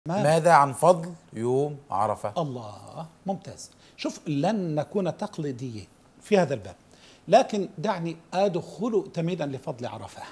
ما ماذا عن فضل يوم عرفة الله ممتاز شوف لن نكون تقليديين في هذا الباب لكن دعني أدخل تمهيدا لفضل عرفة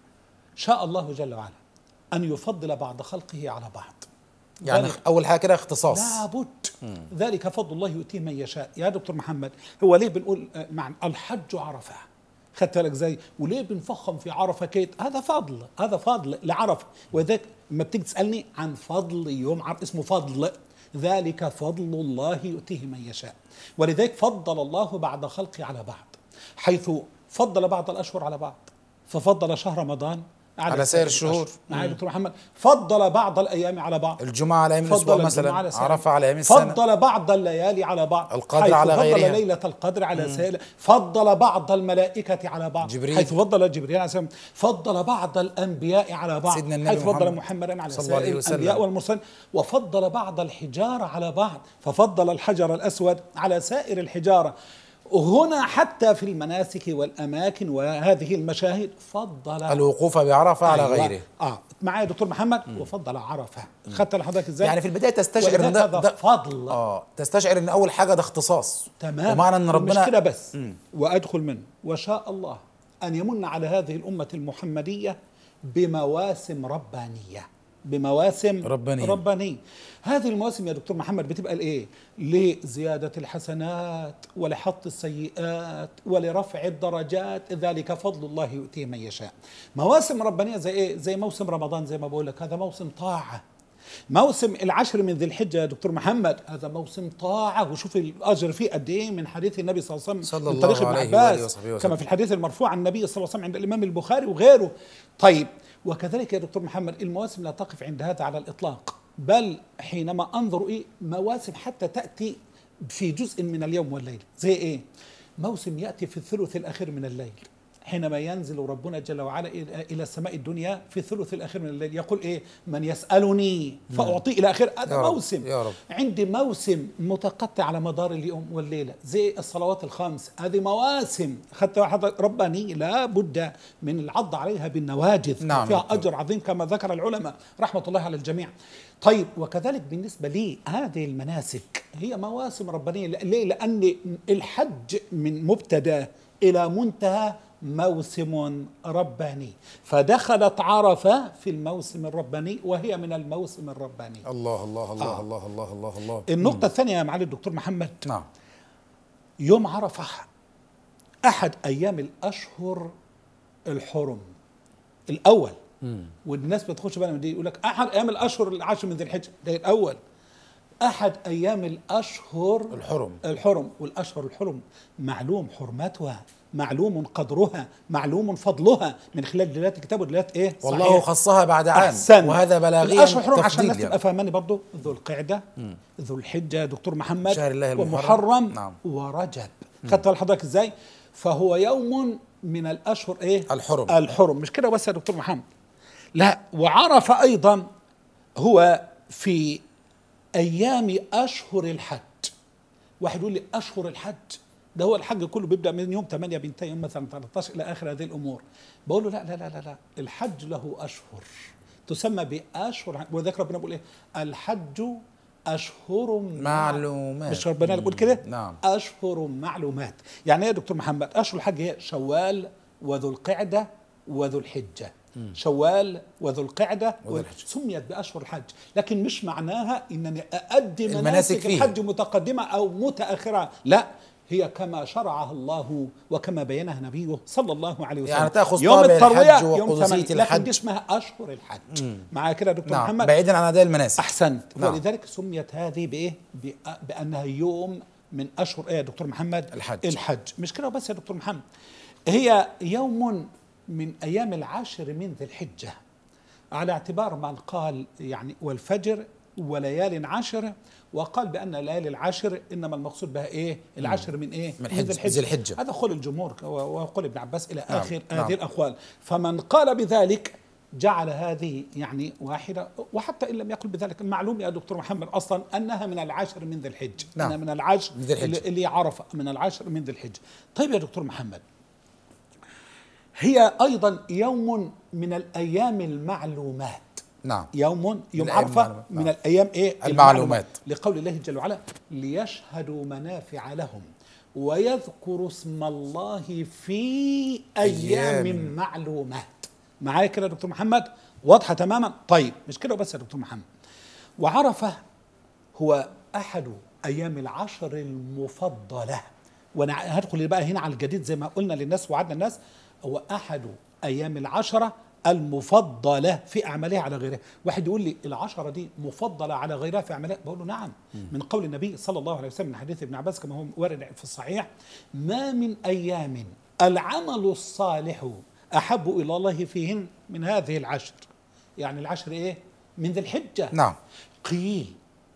شاء الله جل وعلا أن يفضل بعض خلقه على بعض يعني ذلك- أول حاجة كده اختصاص لابد ذلك فضل الله يؤتيه من يشاء يا دكتور محمد هو ليه بنقول آه، معنى الحج عرفه خدت بالك ازاي وليه بنفخم في عرفه كيت هذا فضل هذا فضل لعرفه وذاك لما بتيجي تسالني عن فضل يوم عرفه اسمه فضل ذلك فضل الله يؤتيه من يشاء ولذلك فضل الله بعد خلقه على بعض حيث فضل بعض الاشهر على بعض ففضل شهر رمضان على سائر الشهور. الأشهر. معايا يا دكتور محمد فضل بعض الايام على بعض الجمعة على أيام الأسبوع فضل الجمعة مثلا على سائر- عرفة على أيام السنة فضل بعض الليالي على بعض القدر حيث على فضل غيرها. ليلة القدر على سائر فضل بعض الملائكة على بعض جبريل. حيث فضل جبريل عليه السلام فضل بعض الأنبياء على بعض سيدنا النبي حيث فضل محمد محمدا على صلى الله عليه سائر وسلم. الأنبياء والمرسلين وفضل بعض الحجارة على بعض ففضل الحجر الأسود على سائر الحجارة هنا حتى في المناسك والأماكن وهذه المشاهد فضل الوقوف بعرفة على أيوة. غيره اه معايا دكتور محمد وفضل عرفه خدت لحضرتك ازاي يعني في البداية تستشعر ولذلك إن ده, هذا ده فضل اه تستشعر ان اول حاجه ده اختصاص تمام ومعنى ان مش ربنا كده بس وادخل منه وشاء الله ان يمن على هذه الامه المحمديه بمواسم ربانيه بمواسم ربانية. ربانية هذه المواسم يا دكتور محمد بتبقى لايه؟ لزيادة الحسنات ولحط السيئات ولرفع الدرجات ذلك فضل الله يؤتيه من يشاء. مواسم ربانية زي ايه؟ زي موسم رمضان زي ما بقول لك هذا موسم طاعة. موسم العشر من ذي الحجة يا دكتور محمد هذا موسم طاعة وشوف الأجر فيه قد إيه من حديث النبي صلى الله عليه وسلم صلى من طريق الله ابن عليه وآله عباس وصحبه وسلم. كما في الحديث المرفوع عن النبي صلى الله عليه وسلم عند الإمام البخاري وغيره طيب وكذلك يا دكتور محمد المواسم لا تقف عند هذا على الإطلاق بل حينما أنظر إيه مواسم حتى تأتي في جزء من اليوم والليل زي إيه موسم يأتي في الثلث الأخير من الليل حينما ينزل ربنا جل وعلا إلى إلى السماء الدنيا في الثلث الأخير من الليل يقول إيه من يسألني فأعطيه إلى آخر هذا يا رب، موسم يا رب. عندي موسم متقطع على مدار اليوم والليلة زي الصلوات الخمس هذه مواسم أخذت واحد رباني لا بد من العض عليها بالنواجذ نعم، فيها دكتور. أجر عظيم كما ذكر العلماء رحمة الله على الجميع طيب وكذلك بالنسبة لي هذه المناسك هي مواسم ربانية ليه؟ لأن الحج من مبتدأ إلى منتهى موسم رباني فدخلت عرفة في الموسم الرباني وهي من الموسم الرباني الله الله الله آه. الله الله الله الله النقطة الثانية يا معالي الدكتور محمد نعم يوم عرفة أحد أيام الأشهر الحرم الأول والناس بتخش بقى من دي يقول لك أحد أيام الأشهر العاشر من ذي الحجة ده الأول أحد أيام الأشهر الحرم الحرم والأشهر الحرم معلوم حرمتها معلوم قدرها معلوم فضلها من خلال دلالات الكتاب ودلالات ايه والله صحيح. خصها بعد عام أحسن وهذا بلاغيا الأشهر الحرم عشان الناس تفضيل تبقى فاهماني برضه ذو القعدة ذو الحجة يا دكتور محمد شهر الله المحرم. ومحرم نعم. ورجب خدت بال حضرتك ازاي فهو يوم من الأشهر ايه الحرم. الحرم مش كده بس يا دكتور محمد لا وعرف أيضا هو في أيام أشهر الحج واحد يقول لي أشهر الحج ده هو الحج كله بيبدأ من يوم 8 بينتهي يوم مثلا 13 إلى آخر هذه الأمور بقول له لا لا لا لا, لا. الحج له أشهر تسمى بأشهر وذلك ربنا بيقول إيه الحج أشهر معلومات. مش ربنا اللي بيقول كده نعم. أشهر معلومات يعني إيه يا دكتور محمد أشهر الحج هي شوال وذو القعدة وذو الحجة شوال وذو القعدة وذو وذو الحجة. سميت بأشهر الحج لكن مش معناها إنني أؤدي المناسك مناسك فيها. الحج متقدمة أو متأخرة لا هي كما شرعها الله وكما بينها نبيه صلى الله عليه وسلم يعني تأخذ يوم طابع التروية الحج يوم وقدسية ثمانية. لكن الحج. دي اسمها أشهر الحج معايا كده يا دكتور نعم محمد بعيدا عن اداء المناسك احسنت نعم. ولذلك سميت هذه بايه بأ- بانها يوم من اشهر ايه يا دكتور محمد الحج. الحج مش كده بس يا دكتور محمد هي يوم من ايام العاشر من ذي الحجه على اعتبار من قال يعني والفجر وليال عشر وقال بان ليالي العشر انما المقصود بها ايه العشر من ايه من حج- ذي الحجة. هذا قول الجمهور وقول ابن عباس الى نعم، اخر نعم. هذه الاقوال فمن قال بذلك جعل هذه يعني واحدة وحتى إن لم يقل بذلك معلوم يا دكتور محمد أصلا أنها من العاشر من ذي الحج نعم. أنها من العاشر من ذي الحجة. اللي, اللي عرف من العاشر من ذي الحج طيب يا دكتور محمد هي أيضا يوم من الأيام المعلومات نعم يوم يوم الأيام عرفه المعلومات. من نعم. الايام ايه المعلومات. لقول الله جل وعلا ليشهدوا منافع لهم ويذكروا اسم الله في ايام, أيام. معلومات معايا كده يا دكتور محمد واضحه تماما طيب مش كده بس يا دكتور محمد وعرفه هو احد ايام العشر المفضله وانا هدخل بقى هنا على الجديد زي ما قلنا للناس وعدنا الناس هو احد ايام العشره المفضله في اعمالها على غيرها واحد يقول لي العشره دي مفضله على غيرها في اعمالها بقول له نعم من قول النبي صلى الله عليه وسلم من حديث ابن عباس كما هو وارد في الصحيح ما من ايام العمل الصالح احب الى الله فيهن من هذه العشر يعني العشر ايه من ذي الحجه نعم قيل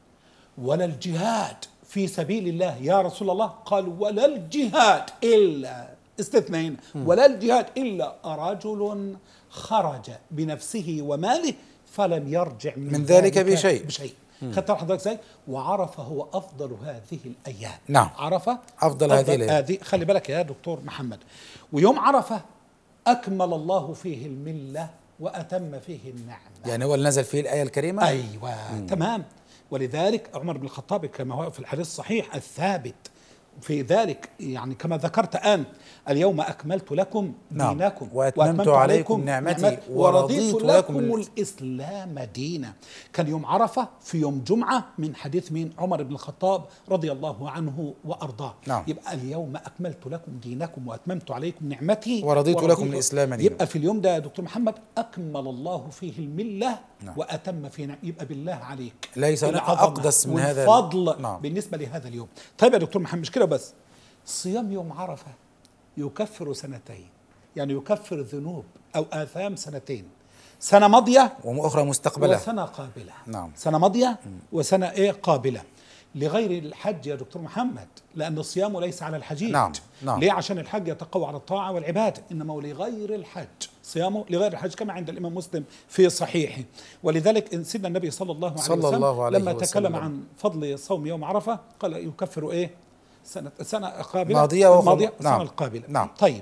ولا الجهاد في سبيل الله يا رسول الله قال ولا الجهاد إلا استثنين ولا الجهاد إلا رجل خرج بنفسه وماله فلم يرجع من, من ذلك بشيء. بشيء خدت حضرتك ازاي؟ وعرفه هو افضل هذه الايام نعم. عرفه أفضل هذه الأيام. هذه خلي بالك يا دكتور محمد ويوم عرفه اكمل الله فيه المله واتم فيه النعمه يعني هو اللي نزل فيه الآية الكريمة ايوه مم. تمام ولذلك عمر بن الخطاب كما هو في الحديث الصحيح الثابت في ذلك يعني كما ذكرت انت اليوم اكملت لكم نعم. دينكم وأتممت عليكم نعمتي ورضيت ورضيت لكم لكم الاسلام دينا كان يوم عرفه في يوم جمعه من حديث مين عمر بن الخطاب رضي الله عنه وارضاه نعم. يبقى اليوم اكملت لكم دينكم واتممت عليكم نعمتي ورضيت لكم الإسلام دينا. يبقى في اليوم ده يا دكتور محمد اكمل الله فيه المله نعم. واتم فيه نعم يبقى بالله عليك ليس هناك العظمة أقدس من هذا ال- والفضل نعم. بالنسبه لهذا اليوم طيب يا دكتور محمد مش كده بس صيام يوم عرفه يكفر سنتين يعني يكفر ذنوب او اثام سنتين سنه ماضيه وأخرى مستقبلة وسنه قابله نعم. سنه ماضيه وسنه ايه قابله لغير الحج يا دكتور محمد لان الصيام ليس على الحجيج نعم، نعم. ليه عشان الحج يتقوى على الطاعه والعباده انما لغير الحج صيامه لغير الحج كما عند الامام مسلم في صحيحه ولذلك إن سيدنا النبي صلى الله عليه صلى وسلم الله عليه لما تكلم وسلم. عن فضل صوم يوم عرفه قال يكفر ايه سنه سنه قابله ماضية وأخرى- ماضيه نعم. السنه القابله نعم. طيب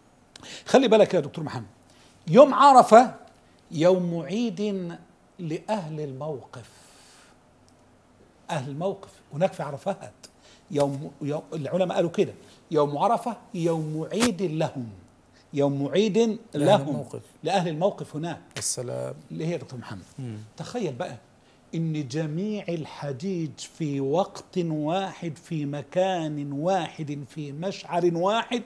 خلي بالك يا دكتور محمد يوم عرفه يوم عيد لاهل الموقف اهل الموقف هناك في عرفات يوم, يوم العلماء قالوا كده يوم عرفه يوم عيد لهم يوم عيد لهم الموقف. لاهل الموقف هناك السلام اللي هي يا دكتور محمد تخيل بقى ان جميع الحجيج في وقت واحد في مكان واحد في مشعر واحد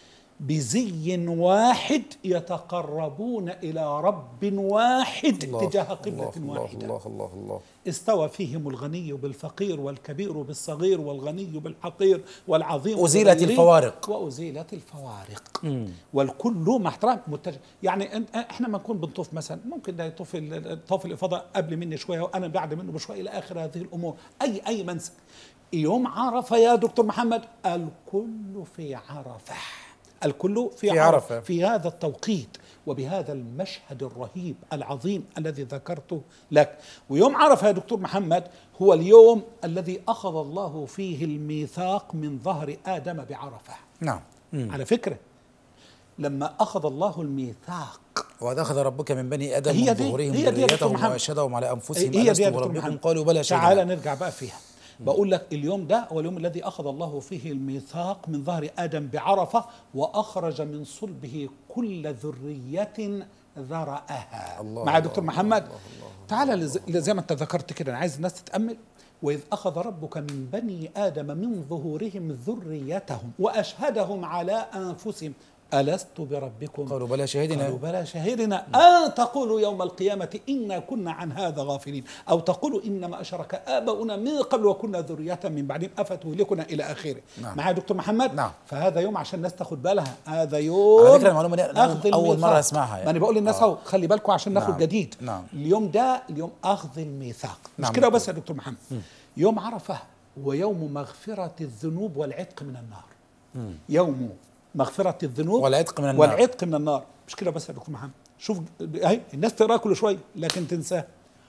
بزي واحد يتقربون الى رب واحد الله تجاه قبله الله واحده الله الله الله استوى فيهم الغني بالفقير والكبير بالصغير والغني بالحقير والعظيم أزيلت بالغير الفوارق. وأزيلت الفوارق والكل مع احترام متجه يعني أن- احنا ما نكون بنطوف مثلا ممكن ده يطوف ال- طواف الافاضه قبل مني شويه وانا بعد منه بشويه الى اخر هذه الامور اي اي منسك يوم عرفه يا دكتور محمد الكل في عرفه الكل في, في عرفه عرفة. في هذا التوقيت وبهذا المشهد الرهيب العظيم الذي ذكرته لك ويوم عرفه يا دكتور محمد هو اليوم الذي اخذ الله فيه الميثاق من ظهر ادم بعرفه نعم مم. على فكره لما اخذ الله الميثاق وإذ أخذ ربك من بني آدم هي من دي- ظهورهم هي دي يا دكتور ذريتهم محمد. وأشهدهم على أنفسهم هي ألست دي يا دكتور بربكم محمد. قالوا بلى تعالى شهدنا نرجع بقى فيها بقول لك اليوم ده هو اليوم الذي اخذ الله فيه الميثاق من ظهر ادم بعرفه واخرج من صلبه كل ذريه ذرأها الله مع الله دكتور محمد تعالى لز- زي ما انت ذكرت كده انا عايز الناس تتامل واذ اخذ ربك من بني ادم من ظهورهم ذريتهم واشهدهم على انفسهم الست بربكم قالوا بلى شهدنا قالوا بلى شهدنا أن تقولوا يوم القيامة إنا كنا عن هذا غافلين أو تقولوا إنما أشرك آباؤنا من قبل وكنا ذرية من بعدهم أفتهلكنا إلى آخره نعم. معايا دكتور محمد نعم. فهذا يوم عشان الناس تاخد بالها هذا يوم على فكرة المعلومة دي أنا أخذ أول الميثاق. مرة أسمعها يعني. ما أنا بقول للناس آه. أهو خلي بالكم عشان ناخد نعم. جديد نعم. اليوم ده اليوم أخذ الميثاق مش نعم كده دكتور. بس يا دكتور محمد يوم عرفة ويوم مغفرة الذنوب والعتق من النار يوم مغفرة الذنوب والعتق من النار. والعتق من النار مش كده بس يا دكتور محمد شوف اهي الناس تقرا كل شويه لكن تنساه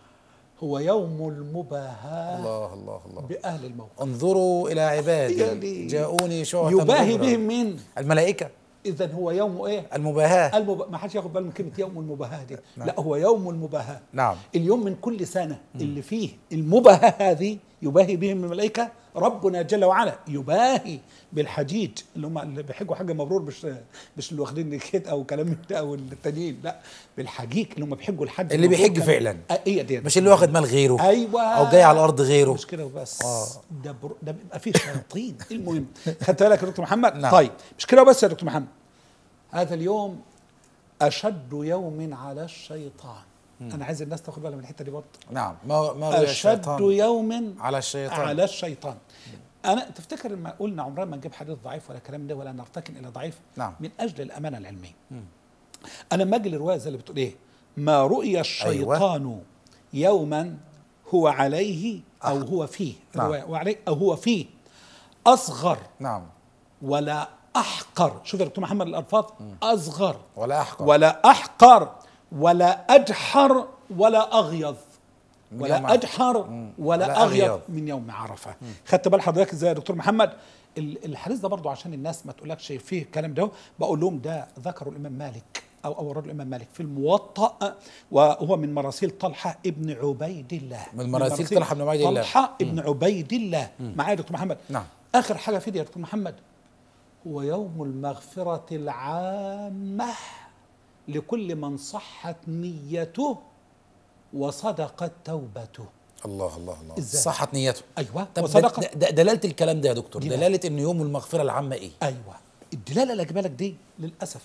هو يوم المباهاة الله الله الله بأهل الموقف انظروا إلى يا عبادي لي. جاءوني شعثا يباهي غبرا. بهم مين؟ الملائكة اذا هو يوم ايه المباهاة المب... ما حدش ياخد باله من كلمه يوم المباهاه دي نعم. لا هو يوم المباهاه نعم. اليوم من كل سنه اللي فيه المباهاه هذه يباهي بهم الملائكه ربنا جل وعلا يباهي بالحجيج اللي هم اللي بيحجوا حاجه مبرور مش مش اللي واخدين كده او كلام من ده او التانيين لا بالحجيج اللي هم بيحجوا الحج اللي المبرور بيحج كان- فعلا. آه، هي دي مش اللي واخد مال غيره ايوه او جاي على الارض غيره مش كده وبس آه. ده بر... ده بيبقى فيه شياطين المهم خدت بالك يا دكتور محمد نعم. طيب مش كده وبس يا دكتور محمد هذا اليوم اشد يوم على الشيطان انا عايز الناس تاخد بالها من الحته دي برضه نعم ما ما روي اشد الشيطان يوم على الشيطان على الشيطان انا تفتكر لما قلنا عمرنا ما نجيب حديث ضعيف ولا كلام ده ولا نرتكن الى ضعيف نعم. من اجل الامانه العلميه انا لما اجي الروايه زي اللي بتقول ايه ما رؤي الشيطان أيوة. يوما هو عليه او هو فيه نعم. الرواية وعليه او هو فيه اصغر نعم ولا احقر شوف يا دكتور محمد الالفاظ اصغر ولا احقر ولا احقر ولا اجحر ولا اغيظ من يوم ولا عرفة. اجحر مم. ولا ولا اغيظ أغيظ. من يوم عرفه خدت بال حضرتك ازاي يا دكتور محمد ال- الحديث ده برضو عشان الناس ما تقولكش فيه الكلام ده بقول لهم ده ذكره الامام مالك او اورده الامام مالك في الموطأ وهو من مراسيل طلحه ابن عبيد الله من مراسيل طلحة بن عبيد الله. طلحه ابن عبيد الله معايا يا دكتور محمد نعم. اخر حاجه في دي يا دكتور محمد هو يوم المغفرة العامة لكل من صحت نيته وصدقت توبته الله الله الله إزاي؟ صحت نيته أيوة طب وصدقت ده- ده- دلالة الكلام ده يا دكتور دي بقى. دلالة ان يوم المغفرة العامة ايه أيوة الدلالة اللي أجيبها لك دي للأسف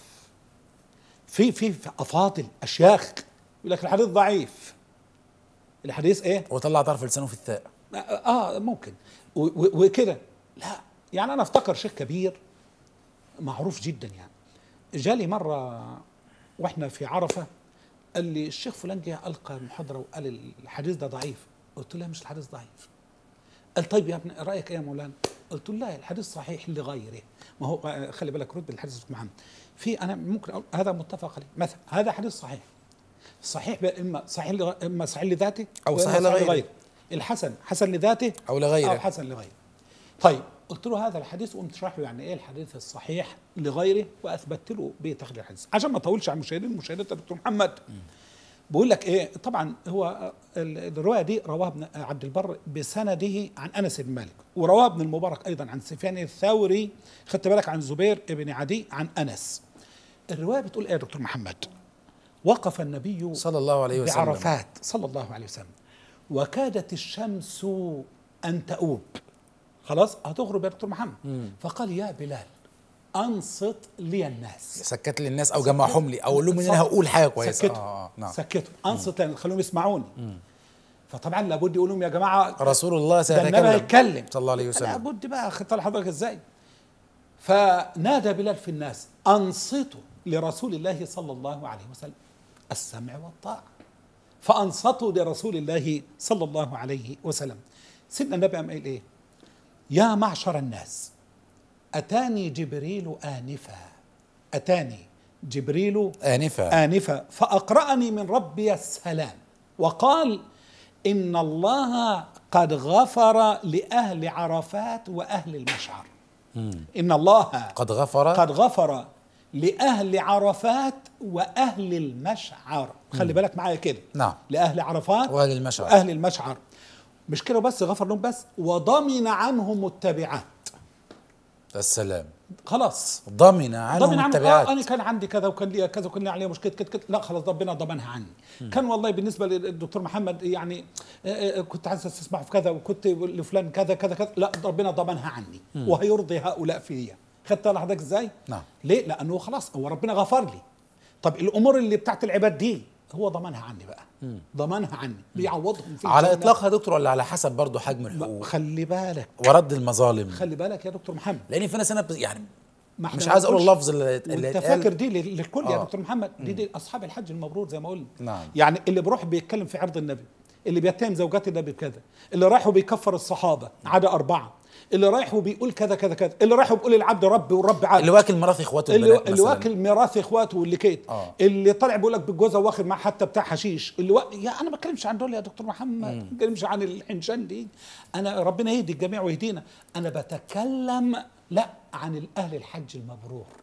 في في في أفاضل أشياخ يقول لك الحديث ضعيف الحديث إيه؟ وطلع طرف لسانه في الثاء اه ممكن و- و- وكده لا يعني انا افتكر شيخ كبير معروف جدا يعني جالي مره واحنا في عرفه قال لي الشيخ فلان جه القى المحاضره وقال الحديث ده ضعيف قلت له لا مش الحديث ضعيف قال طيب يا ابني رايك ايه يا مولانا قلت له لا الحديث صحيح لغيره ما هو آه، خلي بالك رد الحديث يا دكتور محمد في انا ممكن أقول هذا متفق عليه مثلا هذا حديث صحيح صحيح بقى اما صحيح لغ... اما صحيح لذاته أو وإما صحيح لغيره. الحسن حسن لذاته أو لغيره. او حسن لغيره طيب قلت له هذا الحديث وقمت اشرح له يعني ايه الحديث الصحيح لغيره واثبتت له بتخريج الحديث عشان ما اطولش على المشاهدين المشاهدات يا دكتور محمد بقول لك ايه طبعا هو ال- الروايه دي رواها ابن عبد البر بسنده عن انس بن مالك ورواه ابن المبارك ايضا عن سفيان الثوري خدت بالك عن زبير بن عدي عن انس الروايه بتقول ايه يا دكتور محمد وقف النبي صلى الله عليه وسلم بعرفات صلى الله عليه وسلم وكادت الشمس ان تؤوب خلاص هتغرب يا دكتور محمد فقال يا بلال انصت لي الناس سكت للناس او جمعهم لي او اقول لهم ان انا هقول حاجه كويسه سكتوا آه آه نعم سكتوا انصت لأن خلوهم يسمعوني فطبعا لابد يقول لهم يا جماعه رسول الله ده النبي سيتكلم هيتكلم صلى الله عليه وسلم لابد بقى خدت لحضرتك ازاي فنادى بلال في الناس انصتوا لرسول الله صلى الله عليه وسلم السمع والطاعه فانصتوا لرسول الله صلى الله عليه وسلم سيدنا النبي قام قايل ايه يا معشر الناس اتاني جبريل انفا اتاني جبريل آنفة آنفا فأقرأني من ربي السلام وقال إن الله قد غفر لأهل عرفات وأهل المشعر إن الله قد غفر قد غفر لأهل عرفات وأهل المشعر خلي بالك معايا كده نعم. لأهل عرفات وأهل المشعر. وأهل المشعر مش كده بس غفر لهم بس وضمن عنهم التبعات السلام خلاص ضمن عنهم ضمن عنهم التبعات آه انا كان عندي كذا وكان لي كذا وكان لي عليه مشكله كده كده لا خلاص ربنا ضمنها عني كان والله بالنسبه للدكتور محمد يعني آه، آه، كنت عايز استسمعه في كذا وكنت لفلان كذا كذا كذا لا ربنا ضمنها عني وهيرضي هؤلاء فيا خدت بالك حضرتك ازاي؟ نعم. ليه؟ لانه خلاص هو ربنا غفر لي طب الامور اللي بتاعت العباد دي هو ضمنها عني بقى ضمنها عني بيعوضهم في على الجنة. اطلاقها يا دكتور ولا على حسب برضه حجم الحقوق خلي بالك ورد المظالم خلي بالك يا دكتور محمد لان في ناس هنا بت- يعني ما احنا مش ما عايز اقول نقولش- اللفظ اللي اللي وانت اتقال. فاكر دي لل- للكل يا آه. دكتور محمد دي, دي اصحاب الحج المبرور زي ما قلنا نعم. يعني اللي بيروح بيتكلم في عرض النبي اللي بيتهم زوجات النبي بكذا اللي رايح وبيكفر الصحابه عدا اربعه اللي رايح وبيقول كذا كذا كذا اللي رايح وبيقول العبد ربي والرب عبد اللي واكل ميراث اخواته اللي, البنات اللي مثلاً. واكل ميراث اخواته واللي كيت آه. اللي طالع بيقول لك بالجوزه واخد معاه حتى بتاع حشيش اللي و... يا انا ما بتكلمش عن دول يا دكتور محمد ما بتكلمش عن الحنشان دي انا ربنا يهدي الجميع ويهدينا انا بتكلم لا عن الاهل الحج المبرور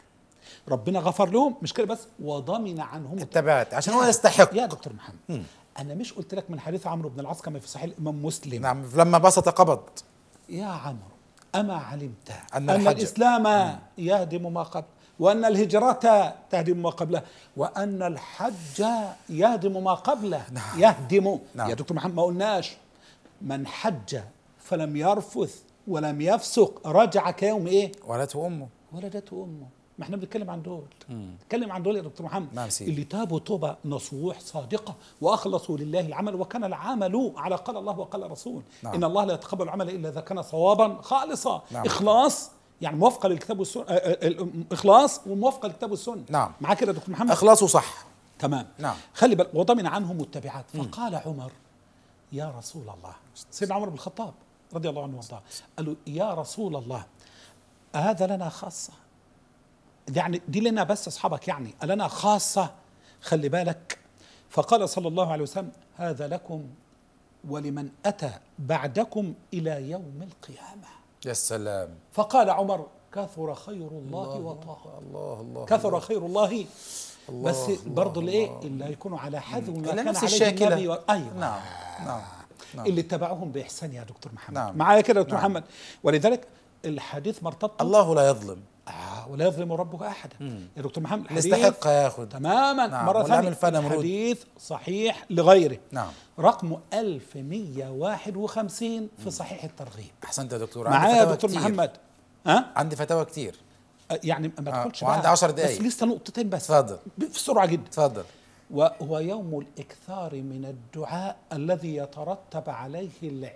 ربنا غفر لهم مش كده بس وضمن عنهم التبعات عشان هو يستحق يا دكتور محمد انا مش قلت لك من حديث عمرو بن العاص كما في صحيح الامام مسلم نعم لما بسط قبض يا عمرو أما علمت أن أن, الحج- الإسلام يهدم ما قبل وأن الهجرة تهدم ما قبله وأن الحج يهدم ما قبله نعم. يهدم نعم. يا دكتور محمد ما قلناش من حج فلم يرفث ولم يفسق رجع كيوم إيه ولدته امه ولدته امه ما احنا بنتكلم عن دول بنتكلم عن دول يا دكتور محمد نعم سيدي. اللي تابوا توبه نصوح صادقه واخلصوا لله العمل وكان العمل على قال الله وقال الرسول نعم. ان الله لا يتقبل العمل الا اذا كان صوابا خالصا نعم. اخلاص يعني موافقه للكتاب والسنه آه، آه، آه، اخلاص وموافقه للكتاب والسنه نعم. معاك كده يا دكتور محمد اخلاصه صح تمام نعم. خلي بالك وضمن عنهم التبعات فقال عمر يا رسول الله سيدنا عمر بن الخطاب رضي الله عنه وارضاه قال له يا رسول الله هذا لنا خاصه يعني دي لنا بس اصحابك يعني لنا خاصه خلي بالك فقال صلى الله عليه وسلم هذا لكم ولمن اتى بعدكم الى يوم القيامه يا سلام فقال عمر كثر خير الله وطاعه الله الله كثر خير الله بس الله، برضه الله، الايه اللي هيكونوا على حذو ما إلا كان نفس عليه الشاكلة. النبي و... ايوه نعم نعم نعم. اللي اتبعوهم باحسان يا دكتور محمد نعم. معايا كده يا دكتور نعم. محمد ولذلك الحديث مرتبط الله لا يظلم آه ولا يظلم ربك احدا يا دكتور محمد اللي الحديث يستحق ياخذ تماما نعم، مره واللي عمل ثانيه فيها نمرود. الحديث صحيح لغيره نعم. رقم 1151 في صحيح الترغيب احسنت يا دكتور عندي معايا يا فتاوى دكتور كتير. محمد ها عندي فتاوى كتير أه يعني ما آه، تدخلش وعندي بقى. 10 دقايق. بس لسه نقطتين بس اتفضل. بسرعه جدا تفضل وهو يوم الإكثار من الدعاء الذي يترتب عليه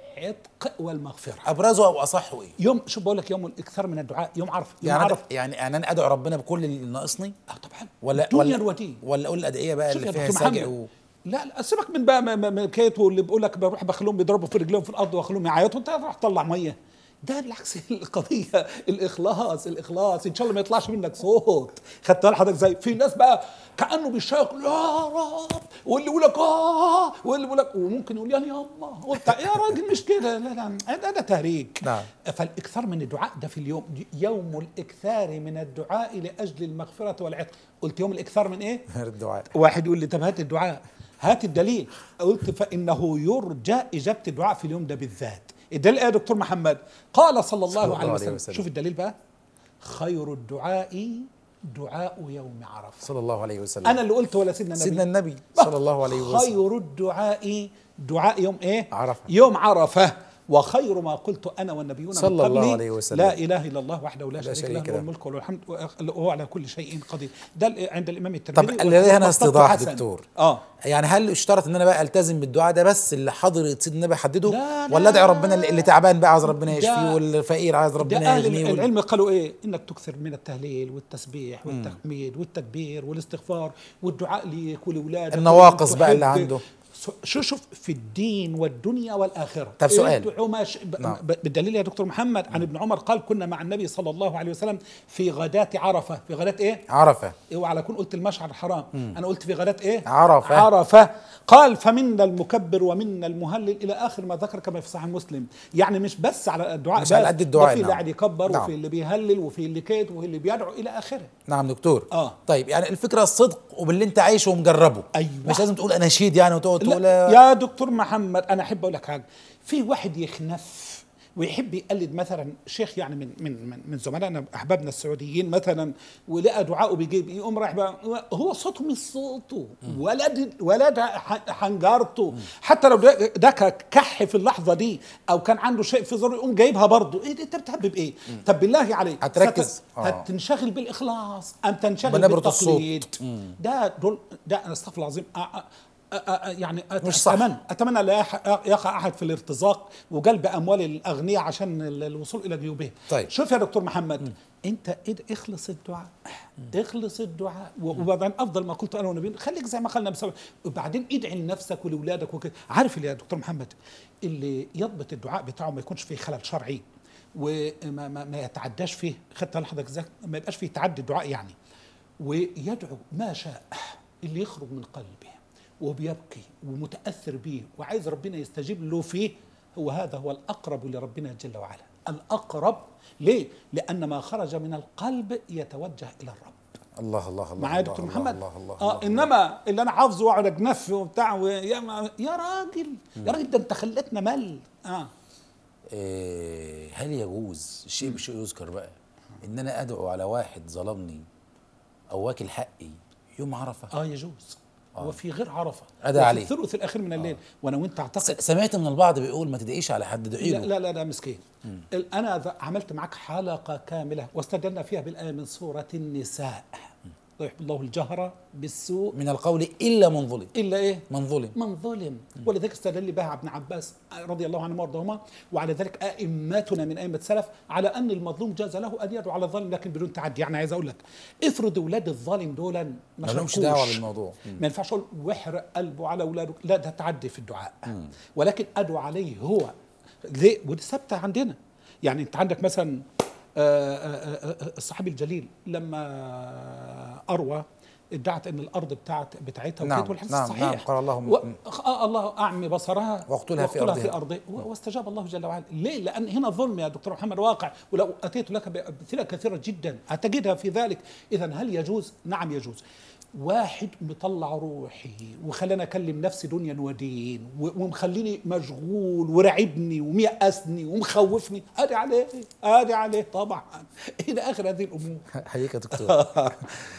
العتق والمغفرة ابرزه او اصحه ايه يوم شو بقول لك يوم الإكثار من الدعاء يوم عرفة يوم يعني عرفة أنا يعني يعني انا ادعو ربنا بكل اللي ناقصني آه طبعا ولا دنيا ولا الودين ولا اقول الادعيه بقى شوف اللي يا فيها دكتور سجع و... محمد لا لا سيبك من بقى م- م- م- كيت واللي بيقول لك بروح بخليهم بيضربوا في رجليهم في الارض واخليهم يعيطوا انت راح تطلع ميه ده بالعكس القضيه الاخلاص الاخلاص ان شاء الله ما يطلعش منك صوت خدت بالك حضرتك زي في ناس بقى كانه بيشاق يا رب واللي يقول لك اه واللي يقول لك وممكن يقول يعني يما وبتاع يا راجل مش كده لا لا ده, ده تهريج نعم. فالاكثار من الدعاء ده في اليوم يوم الاكثار من الدعاء لاجل المغفره والعتق قلت يوم الاكثار من ايه الدعاء واحد يقول لي طب هات الدعاء هات الدليل قلت فانه يرجى اجابه الدعاء في اليوم ده بالذات الدليل ايه يا دكتور محمد قال صلى الله, صلى الله عليه, عليه وسلم. وسلم. شوف الدليل بقى خير الدعاء دعاء يوم عرفه صلى الله عليه وسلم انا اللي قلت ولا سيدنا النبي سيدنا النبي صلى الله عليه وسلم خير الدعاء دعاء يوم ايه عرفة. يوم عرفه وخير ما قلت انا والنبيون صلى من الله قبلي عليه وسلم. لا اله الا الله وحده لا, لا شريك, شريك له له. له الملك وله الحمد وهو على كل شيء قدير ده ال- عند الامام الترمذي طب اللي هنا والحديث استيضاح حسن. دكتور اه يعني هل اشترط ان انا بقى التزم بالدعاء ده بس اللي حضرة سيدنا النبي حدده لا، لا. ولا ادعي ربنا اللي اللي تعبان بقى عايز ربنا ده- يشفيه والفقير عايز ده ربنا اهل يغنيه وال- العلم قالوا ايه انك تكثر من التهليل والتسبيح والتحميد والتكبير والاستغفار والدعاء ليك ولاولادك النواقص ومن بقى اللي تحب. عنده. شو شوف في الدين والدنيا والاخره طب سؤال. ادعوا ما ش... ب... نعم. ب... بالدليل يا دكتور محمد عن ابن عمر قال كنا مع النبي صلى الله عليه وسلم في غداة عرفه في غداة ايه عرفه اوعى على اكون قلت المشعر الحرام انا قلت في غداة ايه عرفة. عرفة قال فمنا المكبر ومنا المهلل الى اخر ما ذكر كما في صحيح مسلم يعني مش بس على الدعاء مش على بس، قد الدعاء، ده في اللي نعم. قاعد يكبر نعم. وفي اللي بيهلل وفي اللي كيت وفي اللي بيدعو الى اخره نعم دكتور آه. طيب يعني الفكره الصدق وباللي انت عايشه ومجربه أيوة. مش لازم تقول اناشيد يعني وتقعد تقول لا يا دكتور محمد انا احب اقول لك حاجه في واحد يخنف ويحب يقلد مثلا شيخ يعني من من من, من زملائنا احبابنا السعوديين مثلا ولقى دعاءه بيجيب يقوم رايح بقى هو صوته مش صوته ولا دي ولا ده ح- حنجرته حتى لو ده, ده ك- كح في اللحظه دي او كان عنده شيء في زره يقوم جايبها برضه ايه ده انت بتحبب ايه؟ طب بالله عليك هتركز. ست- آه. هتنشغل بالاخلاص ام تنشغل بنبرة الصوت. بالتقليد ده دول ده انا استغفر الله العظيم أ- أ- أ- أ- يعني أت- مش صح. اتمنى اتمنى لا يح- يقع احد في الارتزاق وجلب اموال الاغنياء عشان ال- الوصول الى جيوبهم طيب. شوف يا دكتور محمد انت إد- اخلص الدعاء اخلص الدعاء و- وبعدين افضل ما قلت انا والنبي خليك زي ما قالنا بسبب وبعدين ادعي لنفسك ولاولادك وكده عارف اللي يا دكتور محمد اللي يضبط الدعاء بتاعه ما يكونش فيه خلل شرعي وما ما, ما يتعداش فيه خدت لحضرتك ازاي ما يبقاش فيه تعدي الدعاء يعني ويدعو ما شاء اللي يخرج من قلبه وبيبكي ومتاثر به وعايز ربنا يستجيب له فيه هو هذا هو الاقرب لربنا جل وعلا الاقرب ليه لان ما خرج من القلب يتوجه الى الرب الله الله الله معايا يا الله دكتور الله محمد الله الله اه الله انما اللي انا حافظه واقعد اجنف وبتاع ويا ما- يا راجل يا راجل ده انت خلتنا مل اه إيه، هل يجوز الشيء بشيء يذكر بقى ان انا ادعو على واحد ظلمني او واكل حقي يوم عرفه اه يجوز وفي غير عرفه أدى وفي عليه. الثلث الاخير من الليل وانا وانت اعتقد س- سمعت من البعض بيقول ما تدعيش على حد ادعي لا له لا لا, لا مسكين ال- انا ذا- عملت معك حلقه كامله واستدلنا فيها بالايه من سوره النساء لا يحب الله الجهر بالسوء من القول الا من ظلم الا ايه من ظلم من ظلم ولذلك استدل بها ابن عباس رضي الله عنهما وارضاهما وعلى ذلك ائمتنا من ائمه السلف على ان المظلوم جاز له ان يدعو على الظالم لكن بدون تعدي يعني عايز اقول لك افرض اولاد الظالم دول ما ما لهمش شاركوش. دعوه بالموضوع ما ينفعش اقول واحرق قلبه على اولاده لا ده تعدي في الدعاء ولكن ادعو عليه هو ليه ودي ثابته عندنا يعني انت عندك مثلا آه، آه، آه، الصحابي الجليل لما اروى ادعت ان الارض بتاعت بتاعتها نعم، وكانت والحديث نعم، صحيح نعم، قال اللهم- و... آه الله اعمي بصرها واقتلها في واقتلها في أرضها. ارضه و- واستجاب الله جل وعلا ليه لان هنا ظلم يا دكتور محمد واقع ولو اتيت لك بامثله كثيره جدا هتجدها في ذلك اذا هل يجوز نعم يجوز واحد مطلع روحي وخلاني اكلم نفسي دنيا ودين و- ومخليني مشغول وراعبني وميأسني ومخوفني ادي عليه ادي عليه طبعا الى اخر هذه الامور حقيقة يا دكتور